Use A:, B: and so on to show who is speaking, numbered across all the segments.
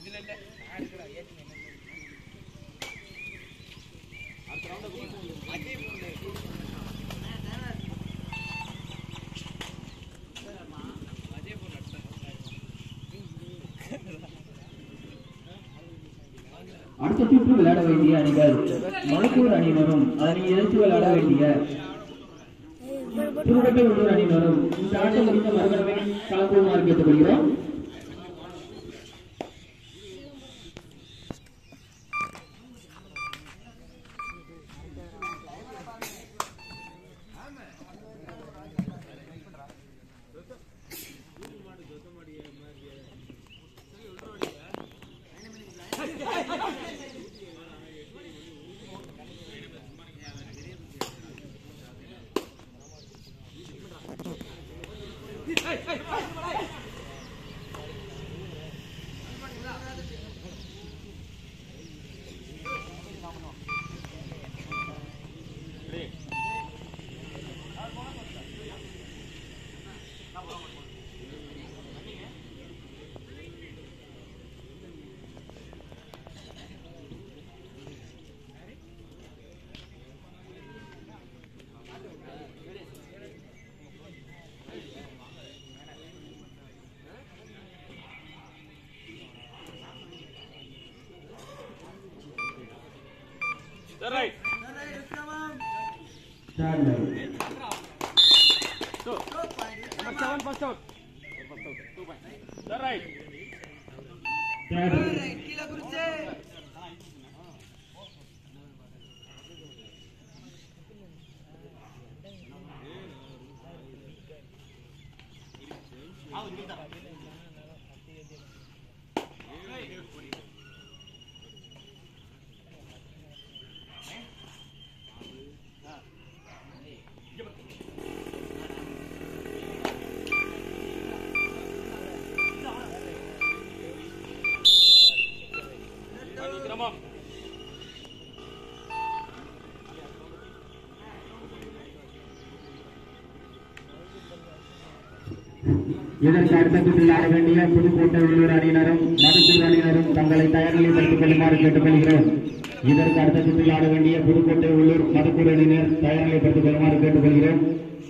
A: அடுத்த சுற்று விளையாட வேண்டிய அணிகள் மணிப்பூர் அணியினரும் அதனை எதிர்த்து விளையாட வேண்டிய திருவட்டை உள்ளூர் அணியினரும் இந்த ஆட்டம் முடிந்த மறுதடவை கலந்துமாறு கேட்டுக்கொள்கிறோம் Third line. Third line. இதற்கு அடுத்த சுற்றில் ஆட வேண்டிய புதுக்கோட்டை உள்ளூர் அணியினரும் மதுக்கூர் அணியினரும் தங்களை தயார்நிலைப்படுத்திக் கொள்ளுமாறு கேட்டுக்கொள்கிறோம் இதற்கு அடுத்த சுற்றில் ஆட வேண்டிய புதுக்கோட்டை உள்ளூர் மதுக்கூர் அணியினர் தயார்நிலைப்படுத்திக் கொள்ளுமாறு கேட்டுக்கொள்கிறோம்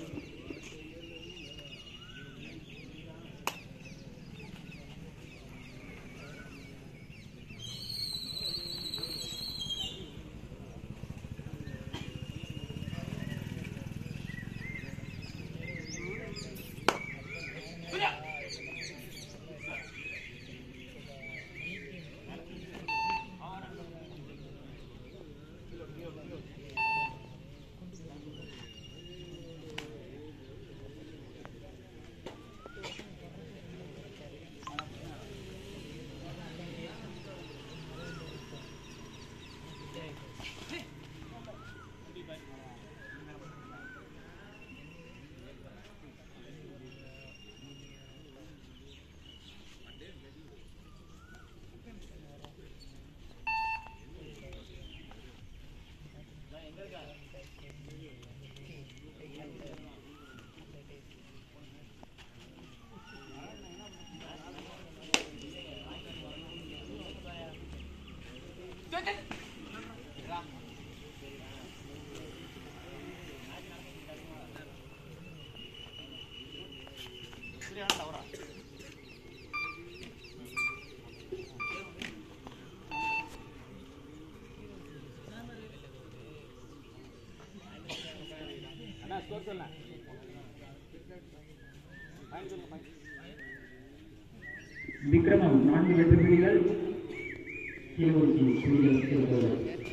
A: விக்ரமம் நான்கு வெற்றி புலிகள் கீழ்நோக்கி புலிகள் செல்கிறது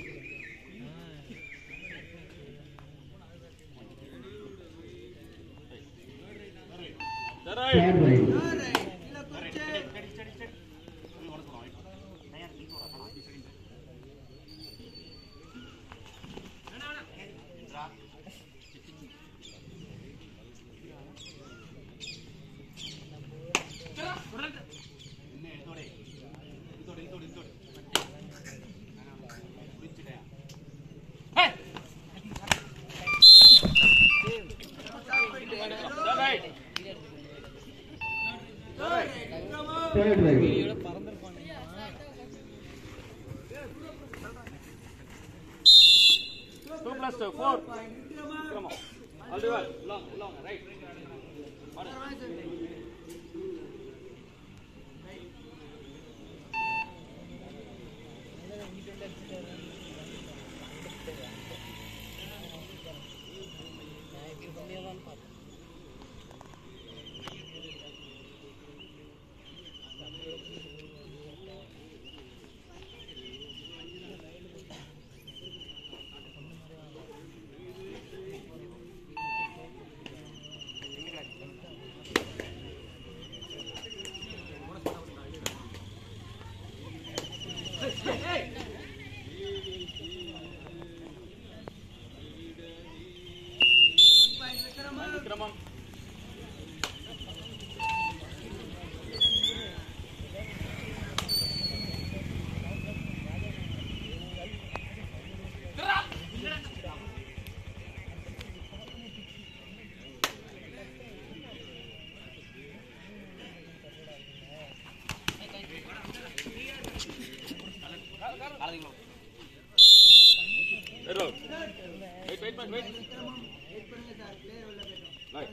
A: Third line. Third line.
B: plus two, four. Come on. All the way. Long, long, right. Vikramam. Red road. Wait, wait, wait, wait. Right.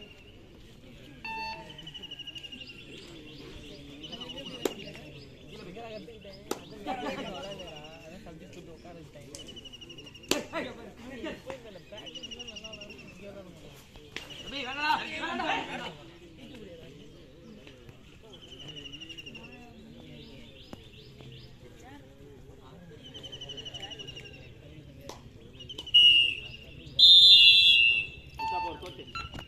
B: Stop or coach.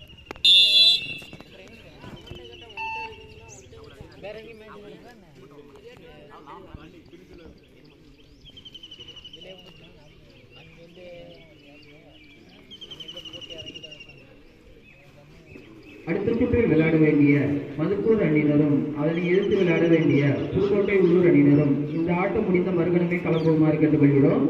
A: அடுத்த சுற்றில் விளையாட வேண்டிய மதுக்கூர் அணியினரும் அதனை எதிர்த்து விளையாட வேண்டிய புதுக்கோட்டை உள்ளூர் அணியினரும் இந்த ஆட்டம் முடிந்த மறுகணமே கலப்புமாறு கேட்டுக்கொள்கிறோம்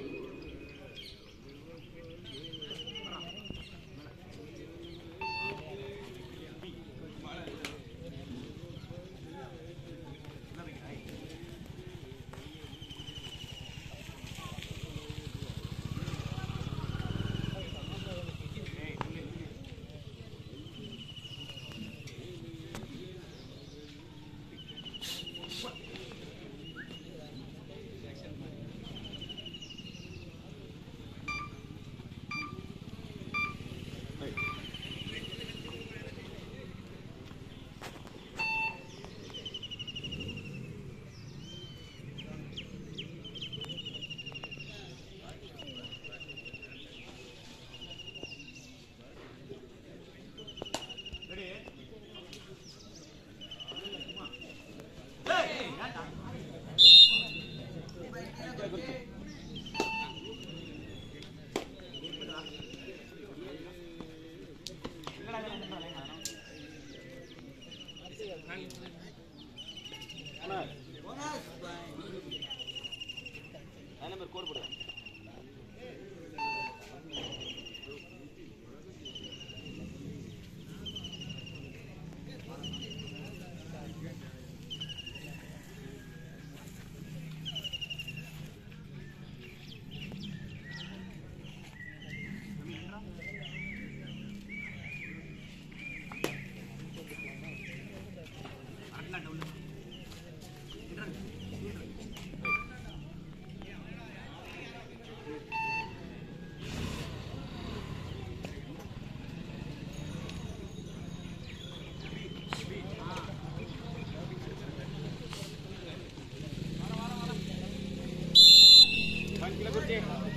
B: அண்ணா. line number code போடு. One kilo kurti.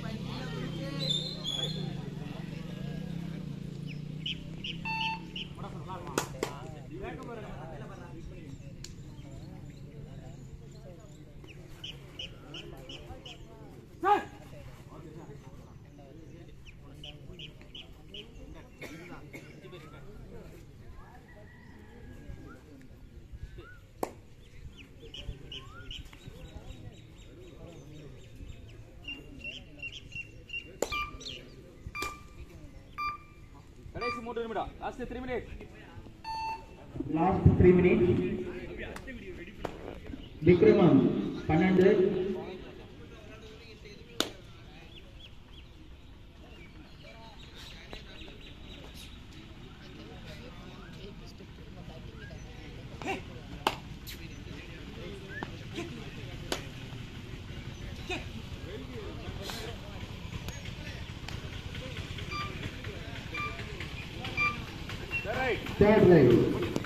B: கடைசி மூன்று நிமிடம் last three minute
A: last three minute விக்ரமம் பன்னெண்டு தேர்ட் ரைட்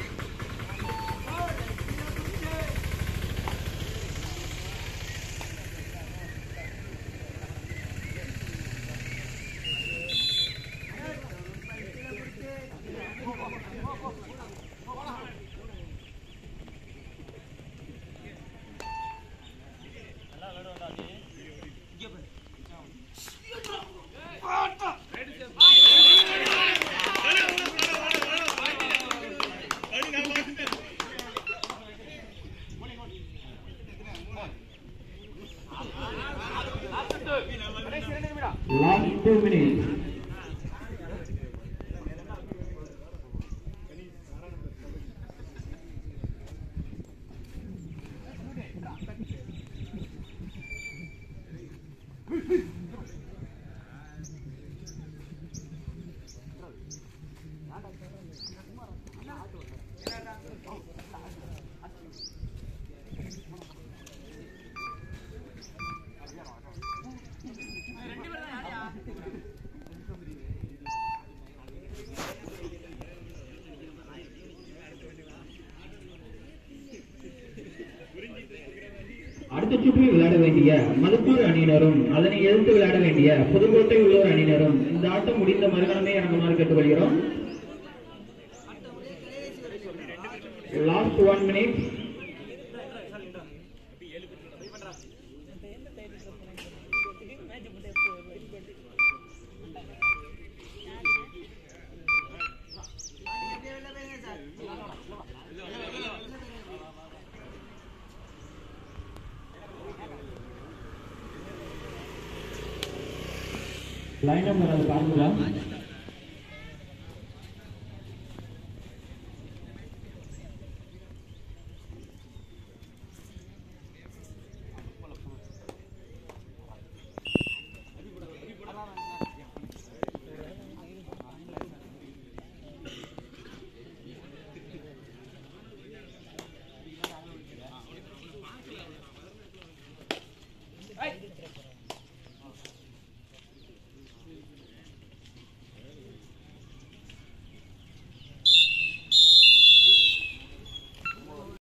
B: கடைசி ரெண்டு நிமிடம்
A: லாஸ்ட் டூ மினிட்ஸ் அடுத்த சுற்றில் விளையாட வேண்டிய மதுக்கூர் அணியினரும் அதனை எதிர்த்து விளையாட வேண்டிய புதுக்கோட்டை உள்ளூர் அணியினரும் இந்த ஆட்டம் முடிந்த மறுகணமே இறங்குமாறு கேட்டுக்கொள்கிறோம் last one minute line number அது பார்க்கலாம்